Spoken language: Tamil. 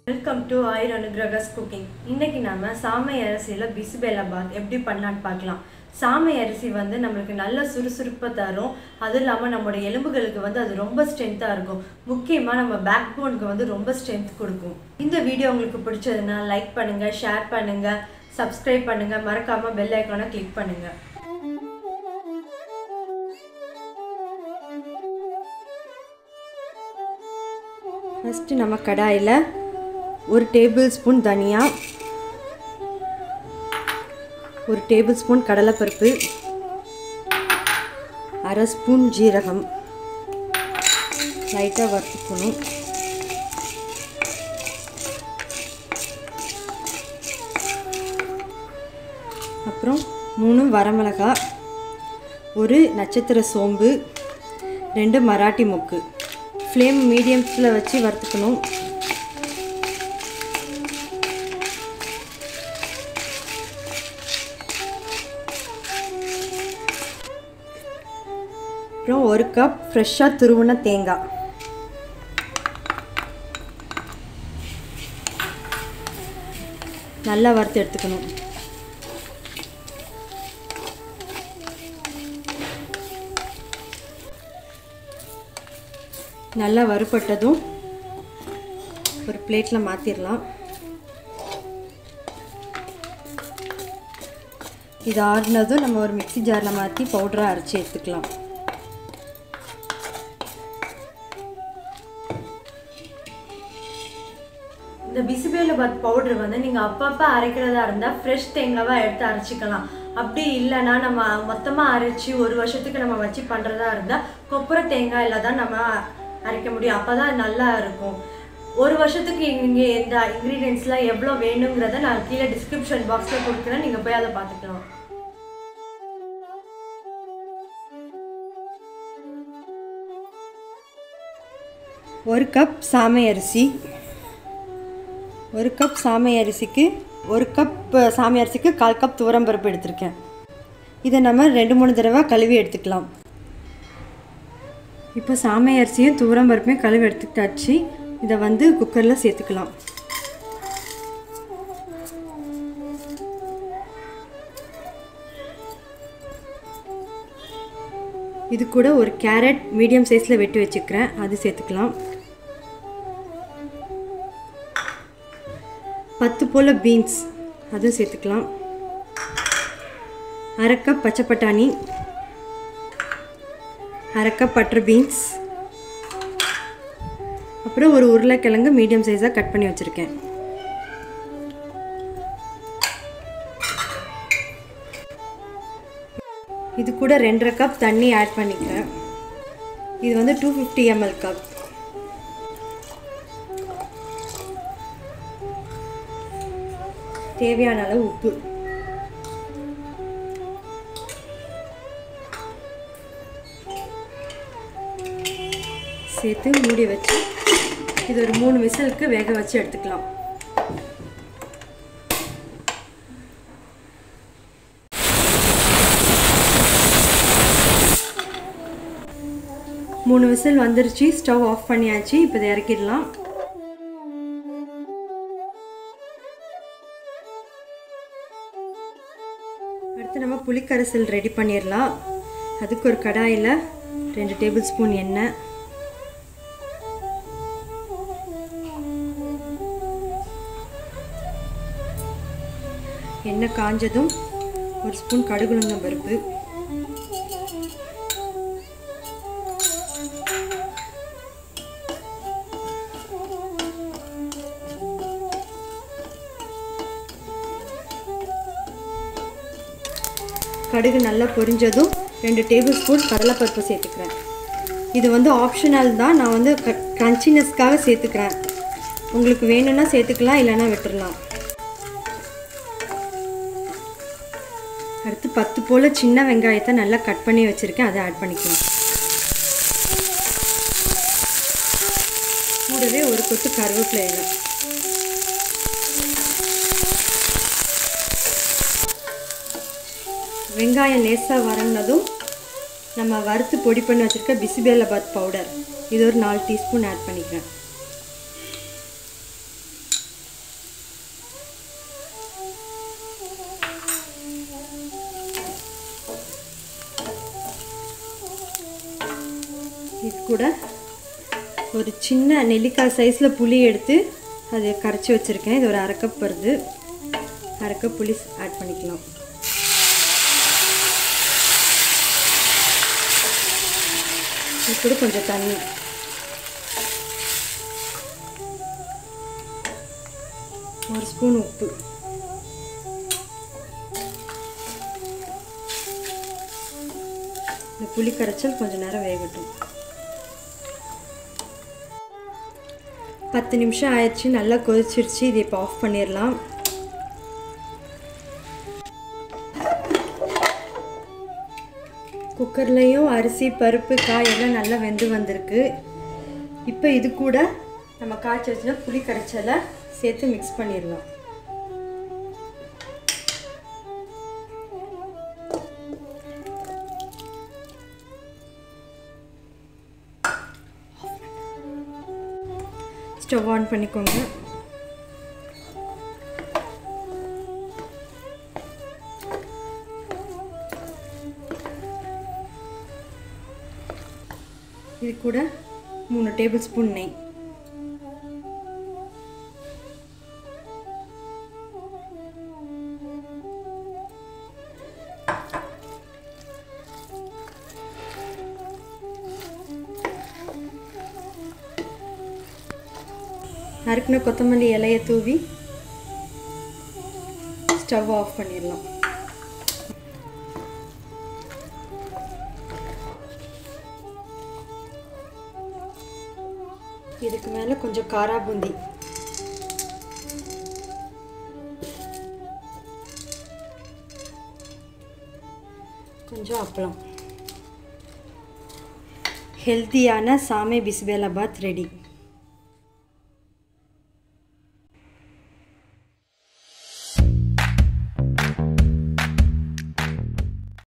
welcome to our Anugraha's cooking இன்னைக்கு நாம சாமை அரிசியில் பிசுபேலாபாத் எப்படி பண்ணலான்னு பார்க்கலாம் சாமை அரிசி வந்து நம்மளுக்கு நல்ல சுறுசுறுப்பை தரும் அதுவும் இல்லாமல் நம்மளோட எலும்புகளுக்கு வந்து அது ரொம்ப ஸ்ட்ரென்த்தாக இருக்கும் முக்கியமாக நம்ம பேக் போனுக்கு வந்து ரொம்ப ஸ்ட்ரென்த் கொடுக்கும் இந்த வீடியோ உங்களுக்கு பிடிச்சதுன்னா லைக் பண்ணுங்கள் ஷேர் பண்ணுங்கள் சப்ஸ்கிரைப் பண்ணுங்கள் மறக்காமல் பெல் ஐக்கானை கிளிக் பண்ணுங்கள் ஃபஸ்ட்டு நம்ம கடாயில் ஒரு டேபிள் ஸ்பூன் தனியா ஒரு டேபிள் ஸ்பூன் கடலைப்பருப்பு அரை ஸ்பூன் ஜீரகம் லைட்டாக வறுத்துக்கணும் அப்புறம் மூணு வரமிளகா ஒரு நட்சத்திர சோம்பு ரெண்டு மராட்டி மொக்கு ஃப்ளேம் மீடியம்ஸில் வச்சு வறுத்துக்கணும் அப்புறம் ஒரு கப் ஃப்ரெஷ்ஷாக துருவின தேங்காய் நல்லா வறுத்து எடுத்துக்கணும் நல்லா வறுபட்டதும் ஒரு பிளேட்டில் மாற்றிடலாம் இது ஆறுனதும் நம்ம ஒரு மிக்சி ஜாரில் மாற்றி பவுடராக அரைச்சி எடுத்துக்கலாம் இந்த பிசிபேலபாத் பவுடர் வந்து நீங்கள் அப்பப்போ அரைக்கிறதா இருந்தால் ஃப்ரெஷ் தேங்காவாக எடுத்து அரைச்சிக்கலாம் அப்படி இல்லைன்னா நம்ம மொத்தமாக அரைச்சி ஒரு வருஷத்துக்கு நம்ம வச்சு பண்ணுறதா இருந்தால் கொப்பரை தேங்காயில் தான் நம்ம அரைக்க முடியும் அப்போ தான் நல்லா இருக்கும் ஒரு வருஷத்துக்கு நீங்கள் இந்த இன்க்ரீடியன்ஸ்லாம் எவ்வளோ வேணுங்கிறத நான் கீழே டிஸ்கிரிப்ஷன் பாக்ஸில் கொடுக்குறேன் நீங்கள் போய் அதை பார்த்துக்கலாம் ஒரு கப் சாமை அரிசி ஒரு கப் சாமை அரிசிக்கு ஒரு கப் சாமை அரிசிக்கு கால் கப் துவரம்பருப்பு எடுத்திருக்கேன் இதை நம்ம ரெண்டு மூணு தடவை கழுவி எடுத்துக்கலாம் இப்போ சாமை அரிசியும் துவரம்பருப்பையும் கழுவி எடுத்துக்கிட்டாச்சு இதை வந்து குக்கரில் சேர்த்துக்கலாம் இது கூட ஒரு கேரட் மீடியம் சைஸில் வெட்டி வச்சுக்கிறேன் அது சேர்த்துக்கலாம் பத்து போல் பீன்ஸ் அதுவும் சேர்த்துக்கலாம் அரை கப் பச்சை பட்டாணி அரை கப் பட்டர் பீன்ஸ் அப்புறம் ஒரு உருளைக்கிழங்கு மீடியம் சைஸாக கட் பண்ணி வச்சுருக்கேன் இது கூட ரெண்டரை கப் தண்ணி ஆட் பண்ணிக்கிறேன் இது வந்து டூ ஃபிஃப்டி எம்எல் கப் தேவையான அளவு உப்பு சேர்த்து மூடி வச்சு இது ஒரு மூணு விசிலுக்கு வேக வச்சு எடுத்துக்கலாம் மூணு விசில் வந்துருச்சு ஸ்டவ் ஆஃப் பண்ணியாச்சு இப்போ இதை இறக்கிடலாம் அடுத்து நம்ம புளிக்கரைசல் ரெடி பண்ணிடலாம் அதுக்கு ஒரு கடாயில் ரெண்டு டேபிள் ஸ்பூன் எண்ணெய் எண்ணெய் காஞ்சதும் ஒரு ஸ்பூன் கடுகுளுந்தம் பருப்பு கடுகு நல்லா பொரிஞ்சதும் ரெண்டு டேபிள் ஸ்பூன் கடலைப்பருப்பு சேர்த்துக்கிறேன் இது வந்து ஆப்ஷனல் தான் நான் வந்து க க்ரன்ச்சினஸ்க்காக சேர்த்துக்கிறேன் உங்களுக்கு வேணும்னா சேர்த்துக்கலாம் இல்லைன்னா விட்டுடலாம் அடுத்து பத்து போல் சின்ன வெங்காயத்தை நல்லா கட் பண்ணி வச்சுருக்கேன் அதை ஆட் பண்ணிக்கலாம் கூடவே ஒரு கொத்து கருவேப்பிலை இலை வெங்காயம் லேசாக வறங்கினதும் நம்ம வறுத்து பொடி பண்ணி வச்சுருக்க பிசிபேலபாத் பவுடர் இது ஒரு நாலு டீஸ்பூன் ஆட் பண்ணிக்கிறேன் இது கூட ஒரு சின்ன நெல்லிக்காய் சைஸில் புளி எடுத்து அதை கரைச்சி வச்சுருக்கேன் இது ஒரு அரை கப் வருது அரை கப் புளி ஆட் பண்ணிக்கலாம் இது கூட கொஞ்சம் தண்ணி ஒரு ஸ்பூன் உப்பு இந்த புளி கரைச்சல் கொஞ்சம் நேரம் வேகட்டும் பத்து நிமிஷம் ஆயிடுச்சு நல்லா கொதிச்சிருச்சு இதை இப்போ ஆஃப் பண்ணிடலாம் குக்கர்லேயும் அரிசி பருப்பு காய் எல்லாம் நல்லா வெந்து வந்திருக்கு இப்போ இது கூட நம்ம காய்ச்சி வச்சுனா புளி கரைச்சலை சேர்த்து மிக்ஸ் பண்ணிடலாம் ஸ்டவ் ஆன் பண்ணிக்கோங்க இது கூட மூணு டேபிள் ஸ்பூன் நெய் நறுக்கின கொத்தமல்லி இலையை தூவி ஸ்டவ் ஆஃப் பண்ணிடலாம் இதுக்கு மேலே கொஞ்சம் காரா பூந்தி கொஞ்சம் அப்பளம் ஹெல்த்தியான சாமே பிஸ்பேலாபாத் ரெடி